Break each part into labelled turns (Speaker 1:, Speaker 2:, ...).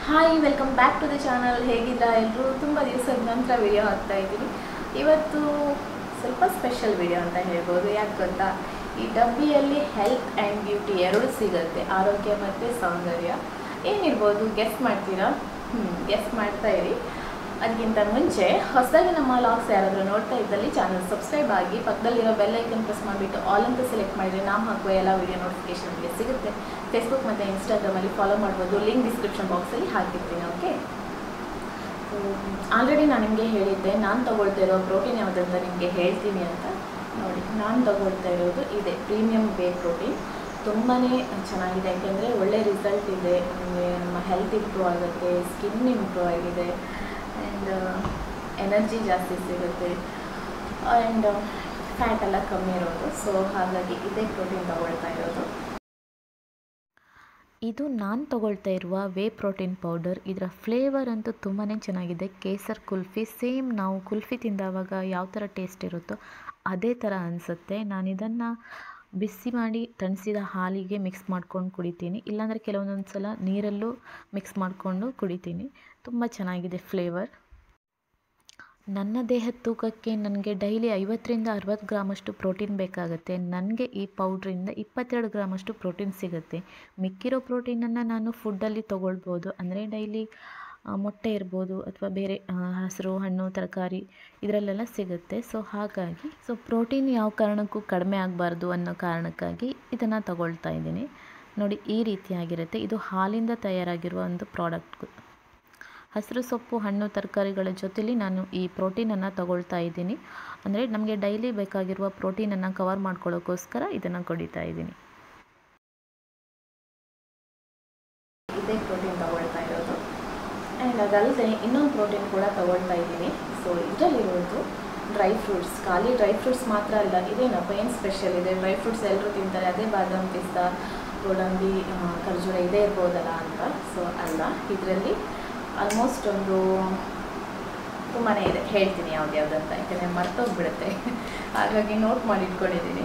Speaker 1: hi welcome back to the channel ಹೇಗಿದ್ದೀರಾ ಎಲ್ಲರೂ ತುಂಬ ದಿವಸದ ನಂತರ ವಿಡಿಯೋ ಹಾಕ್ತಾ ಇದ್ದೀನಿ ಇವತ್ತು ಸ್ವಲ್ಪ ಸ್ಪೆಷಲ್ ವಿಡಿಯೋ ಅಂತ ಹೇಳ್ಬೋದು ಯಾಕೆ ಗೊತ್ತಾ ಈ ಡಬ್ಬಿಯಲ್ಲಿ ಹೆಲ್ತ್ ಆ್ಯಂಡ್ ಬ್ಯೂಟಿ ಎರಡೂ ಸಿಗುತ್ತೆ ಆರೋಗ್ಯ ಮತ್ತು ಸೌಂದರ್ಯ ಏನಿರ್ಬೋದು ಗೆಸ್ ಮಾಡ್ತೀರಾ ಹ್ಞೂ ಗೆಸ್ ಮಾಡ್ತಾ ಇರಿ ಅದಕ್ಕಿಂತ ಮುಂಚೆ ಹೊಸದಾಗಿ ನಮ್ಮ ಲಾಗ್ಸ್ ಯಾರಾದರೂ ನೋಡ್ತಾ ಇದ್ದಲ್ಲಿ ಚಾನಲ್ ಸಬ್ಸ್ಕ್ರೈಬ್ ಆಗಿ ಪಕ್ಕದಲ್ಲಿರೋ ಬೆಲ್ ಐಕನ್ ಪ್ರೆಸ್ ಮಾಡಿಬಿಟ್ಟು ಆಲ್ ಅಂತ ಸೆಲೆಕ್ಟ್ ಮಾಡಿದರೆ ನಾವು ಹಾಕುವ ಎಲ್ಲ ವಿಡಿಯೋ ನೋಟಿಫಿಕೇಶನ್ ನಿಮಗೆ ಸಿಗುತ್ತೆ ಫೇಸ್ಬುಕ್ ಮತ್ತು ಇನ್ಸ್ಟಾಗ್ರಾಮಲ್ಲಿ ಫಾಲೋ ಮಾಡ್ಬೋದು ಲಿಂಕ್ ಡಿಸ್ಕ್ರಿಪ್ಷನ್ ಬಾಕ್ಸಲ್ಲಿ ಹಾಕಿರ್ತೀನಿ ಓಕೆ ಆಲ್ರೆಡಿ ನಾನು ನಿಮಗೆ ಹೇಳಿದ್ದೆ ನಾನು ತೊಗೊಳ್ತಾ ಇರೋ ಪ್ರೋಟೀನ್ ಯಾವುದಂತ ನಿಮಗೆ ಹೇಳ್ತೀನಿ ಅಂತ ನೋಡಿ ನಾನು ತೊಗೊಳ್ತಾ ಇರೋದು ಇದೆ ಪ್ರೀಮಿಯಂ ಬೇ ಪ್ರೋಟೀನ್ ತುಂಬಾ ಚೆನ್ನಾಗಿದೆ ಯಾಕೆಂದರೆ ಒಳ್ಳೆ ರಿಸಲ್ಟ್ ಇದೆ ನಮಗೆ ನಮ್ಮ ಹೆಲ್ತ್ ಇಂಪ್ರೂವ್ ಆಗುತ್ತೆ ಸ್ಕಿನ್ ಇಂಪ್ರೂವ್ ಆಗಿದೆ ಆ್ಯಂಡ್ ಎನರ್ಜಿ ಜಾಸ್ತಿ ಸಿಗುತ್ತೆ ಆ್ಯಂಡ್ ಫ್ಯಾಟ್ ಎಲ್ಲ ಕಮ್ಮಿ ಇರೋದು ಸೊ ಹಾಗಾಗಿ ಇದೇ ಪ್ರೋಟೀನ್ ತೊಗೊಳ್ತಾ ಇರೋದು
Speaker 2: ಇದು ನಾನು ತಗೊಳ್ತಾ ಇರುವ ವೇ ಪ್ರೋಟೀನ್ ಪೌಡರ್ ಇದರ ಫ್ಲೇವರ್ ಅಂತೂ ತುಂಬಾ ಚೆನ್ನಾಗಿದೆ ಕೇಸರ್ ಕುಲ್ಫಿ ಸೇಮ್ ನಾವು ಕುಲ್ಫಿ ತಿಂದಾವಾಗ ಯಾವ ಥರ ಟೇಸ್ಟ್ ಇರುತ್ತೋ ಅದೇ ಥರ ಅನಿಸುತ್ತೆ ನಾನು ಇದನ್ನು ಬಿಸಿ ಮಾಡಿ ತಣಿಸಿದ ಹಾಲಿಗೆ ಮಿಕ್ಸ್ ಮಾಡ್ಕೊಂಡು ಕುಡಿತೀನಿ ಇಲ್ಲಾಂದರೆ ಕೆಲವೊಂದೊಂದು ಸಲ ನೀರಲ್ಲೂ ಮಿಕ್ಸ್ ಮಾಡಿಕೊಂಡು ಕುಡಿತೀನಿ ತುಂಬ ಚೆನ್ನಾಗಿದೆ ಫ್ಲೇವರ್ ನನ್ನ ದೇಹದ ತೂಕಕ್ಕೆ ನನಗೆ ಡೈಲಿ ಐವತ್ತರಿಂದ ಅರವತ್ತು ಗ್ರಾಮಷ್ಟು ಪ್ರೋಟೀನ್ ಬೇಕಾಗುತ್ತೆ ನನಗೆ ಈ ಪೌಡ್ರಿಂದ ಇಪ್ಪತ್ತೆರಡು ಗ್ರಾಮಷ್ಟು ಪ್ರೋಟೀನ್ ಸಿಗುತ್ತೆ ಮಿಕ್ಕಿರೋ ಪ್ರೋಟೀನನ್ನು ನಾನು ಫುಡ್ಡಲ್ಲಿ ತೊಗೊಳ್ಬೋದು ಅಂದರೆ ಡೈಲಿ ಮೊಟ್ಟೆ ಇರ್ಬೋದು ಅಥವಾ ಬೇರೆ ಹಸಿರು ಹಣ್ಣು ತರಕಾರಿ ಇದರಲ್ಲೆಲ್ಲ ಸಿಗುತ್ತೆ ಸೊ ಹಾಗಾಗಿ ಸೊ ಪ್ರೋಟೀನ್ ಯಾವ ಕಾರಣಕ್ಕೂ ಕಡಿಮೆ ಆಗಬಾರ್ದು ಅನ್ನೋ ಕಾರಣಕ್ಕಾಗಿ ಇದನ್ನು ತಗೊಳ್ತಾ ಇದ್ದೀನಿ ನೋಡಿ ಈ ರೀತಿಯಾಗಿರುತ್ತೆ ಇದು ಹಾಲಿಂದ ತಯಾರಾಗಿರುವ ಒಂದು ಪ್ರಾಡಕ್ಟ್ ಹಸಿರು ಸೊಪ್ಪು ಹಣ್ಣು ತರಕಾರಿಗಳ ಜೊತೆಲಿ ನಾನು ಈ ಪ್ರೋಟೀನನ್ನು ತಗೊಳ್ತಾ ಇದ್ದೀನಿ ಅಂದರೆ ನಮಗೆ ಡೈಲಿ ಬೇಕಾಗಿರುವ ಪ್ರೋಟೀನನ್ನು ಕವರ್ ಮಾಡ್ಕೊಳ್ಳೋಕ್ಕೋಸ್ಕರ ಇದನ್ನು ಕುಡಿತಾ ಇದ್ದೀನಿ
Speaker 1: ಇದೇ ಪ್ರೋಟೀನ್ ತೊಗೊಳ್ತಾ ಇರೋದು ಆ್ಯಂಡ್ ಅದಲ್ಲದೆ ಇನ್ನೊಂದು ಪ್ರೋಟೀನ್ ಕೂಡ ತೊಗೊಳ್ತಾ ಇದ್ದೀನಿ ಸೊ ಇದರಲ್ಲಿರೋದು ಡ್ರೈ ಫ್ರೂಟ್ಸ್ ಖಾಲಿ ಡ್ರೈ ಫ್ರೂಟ್ಸ್ ಮಾತ್ರ ಅಲ್ಲ ಇದೇನಪ್ಪ ಏನು ಸ್ಪೆಷಲ್ ಇದೆ ಡ್ರೈ ಫ್ರೂಟ್ಸ್ ಎಲ್ಲರೂ ತಿಂತಾರೆ ಅದೇ ಬಾದಾಮ್ ಪಿಸ್ತಾ ಗೋಡಂಬಿ ಖರ್ಜೂರ ಇದೇ ಇರ್ಬೋದಲ್ಲ ಅಂತ ಸೊ ಅಲ್ಲ ಇದರಲ್ಲಿ ಆಲ್ಮೋಸ್ಟ್ ಒಂದು ತುಂಬಾ ಇದೆ ಹೇಳ್ತೀನಿ ಯಾವ್ದು ಯಾವುದಂತ ಯಾಕಂದರೆ ಮರ್ತೋಗ್ಬಿಡುತ್ತೆ ಹಾಗಾಗಿ ನೋಟ್ ಮಾಡಿ ಇಟ್ಕೊಂಡಿದ್ದೀನಿ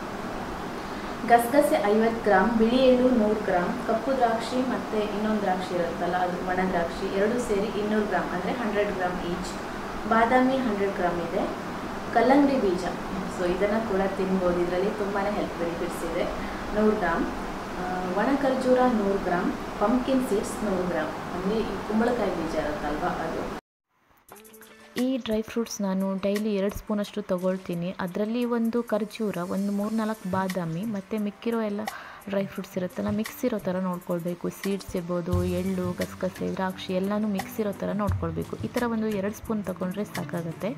Speaker 1: ಗಸಗಸೆ ಐವತ್ತು ಗ್ರಾಮ್ ಬಿಳಿ ಎಳ್ಳು ನೂರು ಗ್ರಾಮ್ ಕಪ್ಪು ದ್ರಾಕ್ಷಿ ಮತ್ತು ಇನ್ನೊಂದು ದ್ರಾಕ್ಷಿ ಇರುತ್ತಲ್ಲ ಅದು ಒಣ ದ್ರಾಕ್ಷಿ ಎರಡು ಸೇರಿ ಇನ್ನೂರು ಗ್ರಾಮ್ ಅಂದರೆ ಹಂಡ್ರೆಡ್ ಗ್ರಾಮ್ ಈಚ್ ಬಾದಾಮಿ ಹಂಡ್ರೆಡ್ ಗ್ರಾಮ್ ಇದೆ ಕಲ್ಲಂಗಡಿ ಬೀಜ ಸೊ ಇದನ್ನು ಕೂಡ ತಿನ್ಬೋದು ಇದರಲ್ಲಿ ತುಂಬಾ ಹೆಲ್ತ್ ಬೆನಿಫಿಟ್ಸ್ ಇದೆ ನೂರು ಗ್ರಾಮ್ ಒಣ ಖರ್ಜೂರ ನೂರು ಗ್ರಾಮ್ ಪಂಪ್ಕಿನ್ ಸೀಡ್ಸ್ ನೂರು ಗ್ರಾಮ್ ಅಂದರೆ ಈ ಕುಂಬಳಕಾಯಿ ಬೀಜ ಇರುತ್ತಲ್ವ ಅದು
Speaker 2: ಈ ಡ್ರೈ ಫ್ರೂಟ್ಸ್ ನಾನು ಡೈಲಿ ಎರಡು ಸ್ಪೂನಷ್ಟು ತೊಗೊಳ್ತೀನಿ ಅದರಲ್ಲಿ ಒಂದು ಖರ್ಜೂರ ಒಂದು ಮೂರು ನಾಲ್ಕು ಬಾದಾಮಿ ಮತ್ತು ಮಿಕ್ಕಿರೋ ಎಲ್ಲ ಡ್ರೈ ಫ್ರೂಟ್ಸ್ ಇರುತ್ತಲ್ಲ ಮಿಕ್ಸ್ ಇರೋ ಥರ ನೋಡ್ಕೊಳ್ಬೇಕು ಸೀಡ್ಸ್ ಇರ್ಬೋದು ಎಳ್ಳು ಗಸಗಸೆ ದ್ರಾಕ್ಷಿ ಎಲ್ಲನೂ ಮಿಕ್ಸ್ ಇರೋ ಥರ ನೋಡ್ಕೊಳ್ಬೇಕು ಈ ಥರ ಒಂದು ಎರಡು ಸ್ಪೂನ್ ತೊಗೊಂಡ್ರೆ ಸಾಕಾಗುತ್ತೆ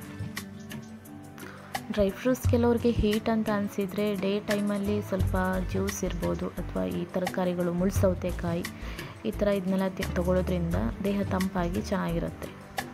Speaker 2: ಡ್ರೈ ಫ್ರೂಟ್ಸ್ ಕೆಲವ್ರಿಗೆ ಹೀಟ್ ಅಂತ ಅನಿಸಿದರೆ ಡೇ ಟೈಮಲ್ಲಿ ಸ್ವಲ್ಪ ಜ್ಯೂಸ್ ಇರ್ಬೋದು ಅಥವಾ ಈ ತರಕಾರಿಗಳು ಮುಳ್ಳು ಸೌತೆಕಾಯಿ ಈ ಥರ ಇದನ್ನೆಲ್ಲ ತೊಗೊಳೋದ್ರಿಂದ ದೇಹ ತಂಪಾಗಿ ಚೆನ್ನಾಗಿರುತ್ತೆ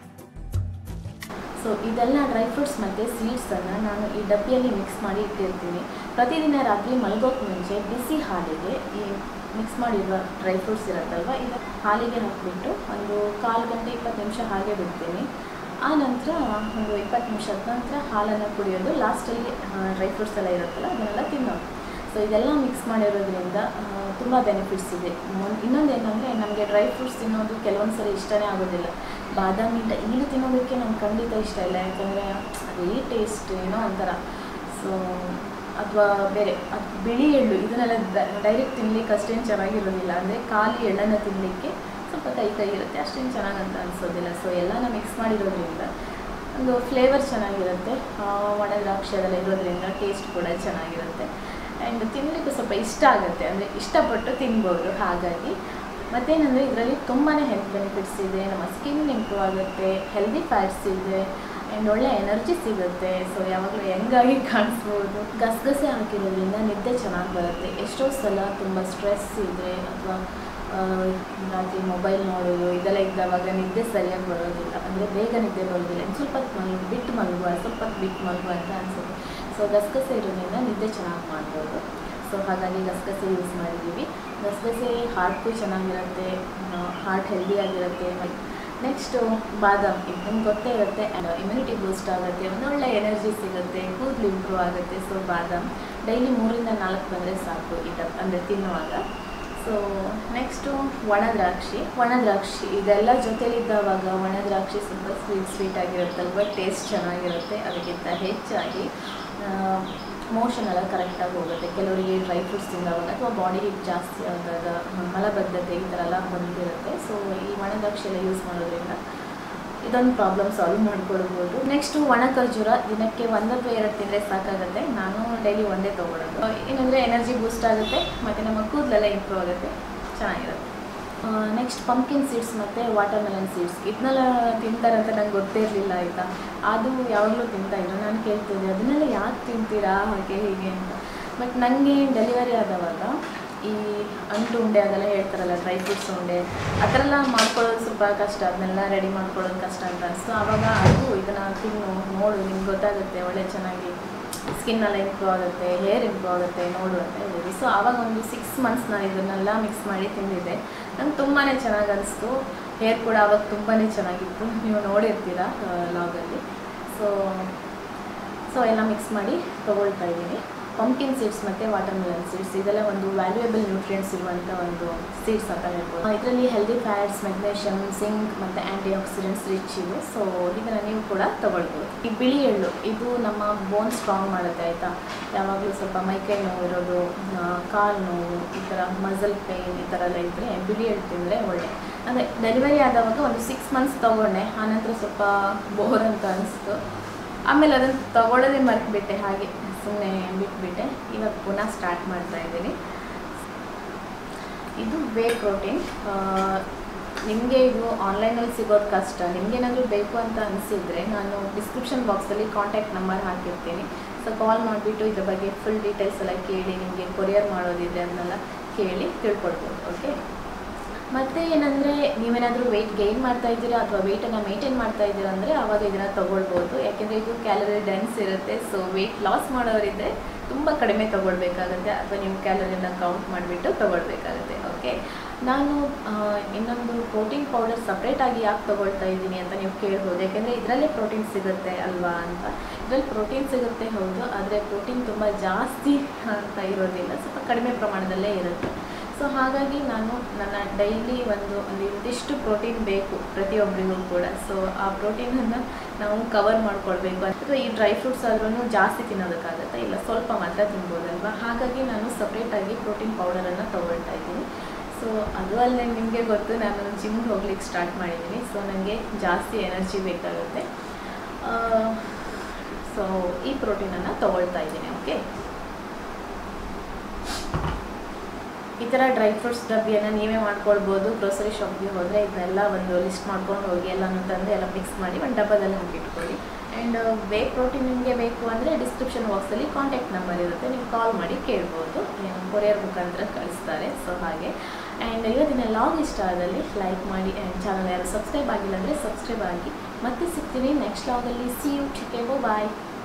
Speaker 1: ಸೊ ಇದೆಲ್ಲ ಡ್ರೈ ಫ್ರೂಟ್ಸ್ ಮತ್ತು ಸೀಡ್ಸನ್ನು ನಾನು ಈ ಡಬ್ಬಿಯಲ್ಲಿ ಮಿಕ್ಸ್ ಮಾಡಿ ಇಟ್ಟಿರ್ತೀನಿ ಪ್ರತಿದಿನ ರಾತ್ರಿ ಮಲಗೋಕ್ಕೆ ಮುಂಚೆ ಬಿಸಿ ಹಾಲಿಗೆ ಈ ಮಿಕ್ಸ್ ಮಾಡಿರುವ ಡ್ರೈ ಫ್ರೂಟ್ಸ್ ಇರುತ್ತಲ್ವ ಇದು ಹಾಲಿಗೆ ಹಾಕಿಬಿಟ್ಟು ಒಂದು ಕಾಲು ಗಂಟೆ ಇಪ್ಪತ್ತು ನಿಮಿಷ ಹಾಗೆ ಬಿಡ್ತೀನಿ ಆ ನಂತರ ಒಂದು ಇಪ್ಪತ್ತು ನಿಮಿಷದ ನಂತರ ಹಾಲನ್ನು ಕುಡಿಯೋದು ಲಾಸ್ಟಲ್ಲಿ ಡ್ರೈ ಫ್ರೂಟ್ಸ್ ಎಲ್ಲ ಇರುತ್ತಲ್ಲ ಅದನ್ನೆಲ್ಲ ತಿನ್ನೋದು ಸೊ ಇದೆಲ್ಲ ಮಿಕ್ಸ್ ಮಾಡಿರೋದ್ರಿಂದ ತುಂಬ ಬೆನಿಫಿಟ್ಸ್ ಇದೆ ಇನ್ನೊಂದು ಏನಂದರೆ ನಮಗೆ ಡ್ರೈ ಫ್ರೂಟ್ಸ್ ತಿನ್ನೋದು ಕೆಲವೊಂದು ಸರಿ ಇಷ್ಟನೇ ಆಗೋದಿಲ್ಲ ಬಾದಾಮಿ ಡೈಲಿ ತಿನ್ನೋದಕ್ಕೆ ನಂಗೆ ಖಂಡಿತ ಇಷ್ಟ ಇಲ್ಲ ಯಾಕಂದರೆ ಅದೇ ಟೇಸ್ಟ್ ಏನೋ ಒಂಥರ ಸೊ ಅಥವಾ ಬೇರೆ ಅದು ಬಿಳಿ ಎಳ್ಳು ಇದನ್ನೆಲ್ಲ ಡೈರೆಕ್ಟ್ ತಿನ್ಲಿಕ್ಕೆ ಅಷ್ಟೇನು ಚೆನ್ನಾಗಿರೋದಿಲ್ಲ ಅಂದರೆ ಖಾಲಿ ಎಳ್ಳನ್ನು ತಿನ್ನಲಿಕ್ಕೆ ಸ್ವಲ್ಪ ಕೈ ಕೈ ಇರುತ್ತೆ ಅಷ್ಟೇನು ಚೆನ್ನಾಗಂತ ಅನಿಸೋದಿಲ್ಲ ಸೊ ಎಲ್ಲನ ಮಿಕ್ಸ್ ಮಾಡಿರೋದ್ರಿಂದ ಒಂದು ಫ್ಲೇವರ್ ಚೆನ್ನಾಗಿರುತ್ತೆ ಒಣ ದ್ರಾಕ್ಷಿ ಅದೆಲ್ಲ ಇರೋದ್ರಿಂದ ಟೇಸ್ಟ್ ಕೂಡ ಚೆನ್ನಾಗಿರುತ್ತೆ ಆ್ಯಂಡ್ ತಿನ್ನಲಿಕ್ಕೂ ಸ್ವಲ್ಪ ಇಷ್ಟ ಆಗುತ್ತೆ ಅಂದರೆ ಇಷ್ಟಪಟ್ಟು ತಿನ್ಬೋದು ಹಾಗಾಗಿ ಮತ್ತೇನಂದರೆ ಇದರಲ್ಲಿ ತುಂಬಾ ಹೆಲ್ತ್ ಬೆನಿಫಿಟ್ಸ್ ಇದೆ ನಮ್ಮ ಸ್ಕಿನ್ ಇಂಪ್ರೂವ್ ಆಗುತ್ತೆ ಹೆಲ್ದಿ ಫ್ಯಾಟ್ಸ್ ಇದೆ ಆ್ಯಂಡ್ ಒಳ್ಳೆ ಎನರ್ಜಿ ಸಿಗುತ್ತೆ ಸೊ ಯಾವಾಗಲೂ ಹೆಂಗಾಗಿ ಕಾಣಿಸ್ಬೋದು ಗಸಗಸೆ ಹಾಕಿರೋದ್ರಿಂದ ನಿದ್ದೆ ಚೆನ್ನಾಗಿ ಬರುತ್ತೆ ಎಷ್ಟೋ ಸಲ ತುಂಬ ಸ್ಟ್ರೆಸ್ ಇದೆ ಅಥವಾ ರಾತ್ರಿ ಮೊಬೈಲ್ ನೋಡೋದು ಇದೆಲ್ಲ ಇದ್ದಾವಾಗ ನಿದ್ದೆ ಸರಿಯಾಗಿ ಬರೋದಿಲ್ಲ ಅಂದರೆ ಬೇಗ ನಿದ್ದೆ ಬರೋದಿಲ್ಲ ಇನ್ನು ಸ್ವಲ್ಪ ಹೊತ್ತು ಮಲಗು ಬಿಟ್ಟು ಮಲಗುವ ಸ್ವಲ್ಪ ಹೊತ್ತು ಬಿಟ್ಟು ಮಲಗುವ ಅಂತ ಅನಿಸುತ್ತೆ ಸೊ ಗಸಗಸೆ ಇರೋದ್ರಿಂದ ನಿದ್ದೆ ಚೆನ್ನಾಗಿ ಮಾಡ್ಬೋದು ಸೊ ಹಾಗಾಗಿ ಗಸಗಸೆ ಯೂಸ್ ಮಾಡಿದ್ದೀವಿ ಗಸಗಸೆ ಹಾರ್ಟ್ಗೂ ಚೆನ್ನಾಗಿರುತ್ತೆ ಹಾರ್ಟ್ ಹೆಲ್ದಿಯಾಗಿರುತ್ತೆ ನೆಕ್ಸ್ಟು ಬಾದಾಮ್ ಇದು ನಿಮ್ಗೆ ಗೊತ್ತೇ ಇರುತ್ತೆ ಇಮ್ಯುನಿಟಿ ಬೂಸ್ಟ್ ಆಗುತ್ತೆ ಒಂದು ಒಳ್ಳೆ ಎನರ್ಜಿ ಸಿಗುತ್ತೆ ಕೂದಲು ಇಂಪ್ರೂವ್ ಆಗುತ್ತೆ ಸೊ ಬಾದಾಮ್ ಡೈಲಿ ಮೂರಿಂದ ನಾಲ್ಕು ಬಂದರೆ ಸಾಕು ಇದು ಅಂದರೆ ತಿನ್ನುವಾಗ ಸೊ ನೆಕ್ಸ್ಟು ಒಣ ದ್ರಾಕ್ಷಿ ಒಣ ದ್ರಾಕ್ಷಿ ಇದೆಲ್ಲ ಜೊತೆಲಿದ್ದಾವಾಗ ಒಣ ದ್ರಾಕ್ಷಿ ಸ್ವಲ್ಪ ಸ್ವೀಟ್ ಸ್ವೀಟ್ ಆಗಿರುತ್ತಲ್ವ ಟೇಸ್ಟ್ ಚೆನ್ನಾಗಿರುತ್ತೆ ಅದಕ್ಕಿಂತ ಹೆಚ್ಚಾಗಿ ಮೋಷನ್ ಎಲ್ಲ ಕರೆಕ್ಟಾಗಿ ಹೋಗುತ್ತೆ ಕೆಲವರಿಗೆ ಡ್ರೈ ಫ್ರೂಟ್ಸ್ ತಿಂದವಾಗ ಅಥವಾ ಬಾಡಿ ಹೀಟ್ ಜಾಸ್ತಿ ಆದಾಗ ಮಲಬದ್ಧತೆ ಈ ಥರ ಎಲ್ಲ ಬಂದಿರುತ್ತೆ ಸೊ ಈ ಒಣ ದ್ರಾಕ್ಷಿ ಎಲ್ಲ ಯೂಸ್ ಮಾಡೋದ್ರಿಂದ ಇದೊಂದು ಪ್ರಾಬ್ಲಮ್ ಸಾಲ್ವ್ ಮಾಡ್ಕೊಳ್ಬೋದು ನೆಕ್ಸ್ಟು ಒಣ ಖರ್ಜೂರ ದಿನಕ್ಕೆ ಒಂದು ಅಥವಾ ಎರಡು ತಿಂದರೆ ಸಾಕಾಗುತ್ತೆ ನಾನು ಡೈಲಿ ಒಂದೇ ತೊಗೊಳೋದು ಏನಂದರೆ ಎನರ್ಜಿ ಬೂಸ್ಟ್ ಆಗುತ್ತೆ ಮತ್ತು ನಮ್ಮ ಕೂದಲೆಲ್ಲ ಇಂಪ್ರೂವ್ ಆಗುತ್ತೆ ಚೆನ್ನಾಗಿರುತ್ತೆ ನೆಕ್ಸ್ಟ್ ಪಂಪ್ಕಿನ್ ಸೀಡ್ಸ್ ಮತ್ತು ವಾಟರ್ ಮೆಲನ್ ಸೀಡ್ಸ್ ಇದನ್ನೆಲ್ಲ ತಿಂತಾರಂತ ನಂಗೆ ಗೊತ್ತೇ ಇರಲಿಲ್ಲ ಆಯಿತಾ ಅದು ಯಾವಾಗಲೂ ತಿಂತಾಯಿದ್ರು ನಾನು ಕೇಳ್ತಿದ್ದೆ ಅದನ್ನೆಲ್ಲ ಯಾಕೆ ತಿಂತೀರಾ ಹಾಗೆ ಹೀಗೆ ಅಂತ ಬಟ್ ನನಗೆ ಡೆಲಿವರಿ ಆದವಾಗ ಈ ಅಂಟು ಉಂಡೆ ಅದೆಲ್ಲ ಹೇಳ್ತಾರಲ್ಲ ಡ್ರೈ ಫ್ರೂಟ್ಸ್ ಉಂಡೆ ಆ ಥರ ಎಲ್ಲ ಮಾಡ್ಕೊಳ್ಳೋದು ಸ್ವಲ್ಪ ಕಷ್ಟ ಅದನ್ನೆಲ್ಲ ರೆಡಿ ಮಾಡ್ಕೊಳ್ಳೋದು ಕಷ್ಟ ಅಂತ ಅನಿಸ್ತು ಆವಾಗ ಅದು ಇದನ್ನು ತಿನ್ನು ನೋಡು ನಿಮ್ಗೆ ಗೊತ್ತಾಗುತ್ತೆ ಒಳ್ಳೆ ಚೆನ್ನಾಗಿ ಸ್ಕಿನ್ ಎಲ್ಲ ಇಂಪ್ರೂವ್ ಆಗುತ್ತೆ ಹೇರ್ ಇಂಪ್ರೂವ್ ಆಗುತ್ತೆ ನೋಡು ಅಂತ ಹೇಳಿದ್ವಿ ಸೊ ಆವಾಗ ಒಂದು ಸಿಕ್ಸ್ ಮಂತ್ಸ್ ನಾನು ಇದನ್ನೆಲ್ಲ ಮಿಕ್ಸ್ ಮಾಡಿ ತಿಂದಿದ್ದೆ ನಂಗೆ ತುಂಬಾ ಚೆನ್ನಾಗಿ ಅನಿಸ್ತು ಹೇರ್ ಕೂಡ ಆವಾಗ ತುಂಬಾ ಚೆನ್ನಾಗಿತ್ತು ನೀವು ನೋಡಿರ್ತೀರ ಲಾಗಲ್ಲಿ ಸೊ ಸೊ ಎಲ್ಲ ಮಿಕ್ಸ್ ಮಾಡಿ ತೊಗೊಳ್ತಾ ಇದ್ದೀನಿ ಪಂಪ್ಕಿನ್ ಸೀಡ್ಸ್ ಮತ್ತು ವಾಟರ್ ಮೆಲನ್ ಸೀಡ್ಸ್ ಇದೆಲ್ಲ ಒಂದು ವ್ಯಾಲ್ಯೂಯಬಲ್ ನ್ಯೂಟ್ರಿಯೆಂಟ್ಸ್ ಇರುವಂಥ ಒಂದು ಸೀಡ್ಸ್ ಅಂತ ಹೇಳ್ಬೋದು ಇದರಲ್ಲಿ ಹೆಲ್ದಿ ಫ್ಯಾಟ್ಸ್ ಮೆಗ್ನೇಷಿಯಮ್ ಜಿಂಕ್ ಮತ್ತು ಆ್ಯಂಟಿ ಆಕ್ಸಿಡೆಂಟ್ಸ್ ರಿಚ್ ಇದೆ ಸೊ ಇದನ್ನು ನೀವು ಕೂಡ ತೊಗೊಳ್ಬೋದು ಈ ಬಿಳಿ ಎಳ್ಳು ಇದು ನಮ್ಮ ಬೋನ್ ಸ್ಟ್ರಾಂಗ್ ಮಾಡುತ್ತೆ ಆಯಿತಾ ಯಾವಾಗಲೂ ಸ್ವಲ್ಪ ಮೈಕೈ ನೋವು ಇರೋದು ಕಾಲು ನೋವು ಈ ಥರ ಮಸಲ್ ಪೇಯ್ನ್ ಈ ಥರ ಎಲ್ಲ ಇದ್ದರೆ ಬಿಳಿ ಎಳ್ಳು ತಿಂದರೆ ಒಳ್ಳೆ ಅಂದರೆ ಡೆಲಿವರಿ ಆದವಾಗ ಒಂದು ಸಿಕ್ಸ್ ಮಂತ್ಸ್ ತೊಗೊಂಡೆ ಆನಂತರ ಸ್ವಲ್ಪ ಬೋರ್ ಅಂತ ಅನಿಸ್ತು ಆಮೇಲೆ ಅದನ್ನು ತೊಗೊಳ್ಳೋದೇ ಮರ್ತ್ಬಿಟ್ಟೆ ಹಾಗೆ ಸುಮ್ಮನೆ ಬಿಟ್ಬಿಟ್ಟೆ ಇವಾಗ ಪುನಃ ಸ್ಟಾರ್ಟ್ ಮಾಡ್ತಾ ಇದ್ದೀನಿ ಇದು ವೇ ಪ್ರೋಟೀನ್ ನಿಮಗೆ ಇದು ಆನ್ಲೈನಲ್ಲಿ ಸಿಗೋದು ಕಷ್ಟ ನಿಮಗೇನಾದರೂ ಬೇಕು ಅಂತ ಅನಿಸಿದರೆ ನಾನು ಡಿಸ್ಕ್ರಿಪ್ಷನ್ ಬಾಕ್ಸಲ್ಲಿ ಕಾಂಟ್ಯಾಕ್ಟ್ ನಂಬರ್ ಹಾಕಿರ್ತೀನಿ ಸೊ ಕಾಲ್ ಮಾಡಿಬಿಟ್ಟು ಇದ್ರ ಬಗ್ಗೆ ಫುಲ್ ಡೀಟೇಲ್ಸ್ ಎಲ್ಲ ಕೇಳಿ ನಿಮಗೆ ಕೊರಿಯರ್ ಮಾಡೋದಿದೆ ಅದನ್ನೆಲ್ಲ ಕೇಳಿ ತಿಳ್ಕೊಳ್ಬೋದು ಓಕೆ ಮತ್ತು ಏನಂದರೆ ನೀವೇನಾದರೂ ವೆಯ್ಟ್ ಗೈನ್ ಮಾಡ್ತಾ ಇದ್ದೀರಾ ಅಥವಾ ವೆಯ್ಟನ್ನು ಮೇಂಟೈನ್ ಮಾಡ್ತಾ ಇದ್ದೀರಾ ಅಂದರೆ ಆವಾಗ ಇದನ್ನು ತೊಗೊಳ್ಬೋದು ಯಾಕೆಂದರೆ ಇದು ಕ್ಯಾಲರಿ ಡೆನ್ಸ್ ಇರುತ್ತೆ ಸೊ ವೆಯ್ಟ್ ಲಾಸ್ ಮಾಡೋರಿದ್ದರೆ ತುಂಬ ಕಡಿಮೆ ತೊಗೊಳ್ಬೇಕಾಗುತ್ತೆ ಅಥವಾ ನೀವು ಕ್ಯಾಲರಿನ ಕೌಂಟ್ ಮಾಡಿಬಿಟ್ಟು ತೊಗೊಳ್ಬೇಕಾಗುತ್ತೆ ಓಕೆ ನಾನು ಇನ್ನೊಂದು ಪ್ರೋಟೀನ್ ಪೌಡರ್ ಸಪ್ರೇಟಾಗಿ ಯಾಕೆ ತೊಗೊಳ್ತಾ ಇದ್ದೀನಿ ಅಂತ ನೀವು ಕೇಳ್ಬೋದು ಯಾಕೆಂದರೆ ಇದರಲ್ಲೇ ಪ್ರೋಟೀನ್ ಸಿಗುತ್ತೆ ಅಲ್ವಾ ಅಂತ ಇದರಲ್ಲಿ ಪ್ರೋಟೀನ್ ಸಿಗುತ್ತೆ ಹೌದು ಆದರೆ ಪ್ರೋಟೀನ್ ತುಂಬ ಜಾಸ್ತಿ ಅಂತ ಇರೋದಿಲ್ಲ ಸ್ವಲ್ಪ ಕಡಿಮೆ ಪ್ರಮಾಣದಲ್ಲೇ ಇರುತ್ತೆ ಸೊ ಹಾಗಾಗಿ ನಾನು ನನ್ನ ಡೈಲಿ ಒಂದು ಒಂದು ಇಂತಿಷ್ಟು ಪ್ರೋಟೀನ್ ಬೇಕು ಪ್ರತಿಯೊಬ್ಬರಿಗೂ ಕೂಡ ಸೊ ಆ ಪ್ರೋಟೀನನ್ನು ನಾವು ಕವರ್ ಮಾಡ್ಕೊಳ್ಬೇಕು ಅಥವಾ ಈ ಡ್ರೈ ಫ್ರೂಟ್ಸ್ ಆದ್ರೂ ಜಾಸ್ತಿ ತಿನ್ನೋದಕ್ಕಾಗತ್ತೆ ಇಲ್ಲ ಸ್ವಲ್ಪ ಮಾತ್ರ ತಿನ್ಬೋದಲ್ವಾ ಹಾಗಾಗಿ ನಾನು ಸಪ್ರೇಟಾಗಿ ಪ್ರೋಟೀನ್ ಪೌಡರನ್ನು ತೊಗೊಳ್ತಾ ಇದ್ದೀನಿ ಸೊ ಅದು ಅಲ್ಲದೆ ನಿಮಗೆ ಗೊತ್ತು ನಾನು ಜಿಮ್ಗೆ ಹೋಗ್ಲಿಕ್ಕೆ ಸ್ಟಾರ್ಟ್ ಮಾಡಿದ್ದೀನಿ ಸೊ ನನಗೆ ಜಾಸ್ತಿ ಎನರ್ಜಿ ಬೇಕಾಗುತ್ತೆ ಸೊ ಈ ಪ್ರೋಟೀನನ್ನು ತೊಗೊಳ್ತಾ ಇದ್ದೀನಿ ಓಕೆ ಈ ಥರ ಡ್ರೈ ಫ್ರೂಟ್ಸ್ ಡಬ್ಬಿಯನ್ನು ನೀವೇ ಮಾಡ್ಕೊಳ್ಬೋದು ಗ್ರೋಸರಿ ಶಾಪ್ಗೆ ಹೋದರೆ ಇದನ್ನೆಲ್ಲ ಒಂದು ಲಿಸ್ಟ್ ಮಾಡ್ಕೊಂಡು ಹೋಗಿ ಎಲ್ಲನೂ ತಂದು ಎಲ್ಲ ಮಿಕ್ಸ್ ಮಾಡಿ ಒಂದು ಡಬ್ಬದಲ್ಲಿ ಹಾಕಿಟ್ಕೊಳ್ಳಿ ಆ್ಯಂಡ್ ವೇ ಪ್ರೋಟೀನ್ ನಿಮಗೆ ಬೇಕು ಅಂದರೆ ಡಿಸ್ಕ್ರಿಪ್ಷನ್ ಬಾಕ್ಸಲ್ಲಿ ಕಾಂಟ್ಯಾಕ್ಟ್ ನಂಬರ್ ಇರುತ್ತೆ ನೀವು ಕಾಲ್ ಮಾಡಿ ಕೇಳ್ಬೋದು ಕೊರಿಯರ್ ಮುಖಾಂತರ ಕಳಿಸ್ತಾರೆ ಸೊ ಹಾಗೆ ಆ್ಯಂಡ್ ಇವತ್ತಿನ ಲಾಗ್ ಇಷ್ಟ ಆದಲ್ಲಿ ಲೈಕ್ ಮಾಡಿ ಆ್ಯಂಡ್ ಚಾನಲ್ ಯಾರು ಸಬ್ಸ್ಕ್ರೈಬ್ ಆಗಿಲ್ಲ ಅಂದರೆ ಸಬ್ಸ್ಕ್ರೈಬ್ ಆಗಿ ಮತ್ತೆ ಸಿಗ್ತೀನಿ ನೆಕ್ಸ್ಟ್ ಲಾಗಲ್ಲಿ ಸಿ ಯು ಚಿಕೆ ಬಾಯ್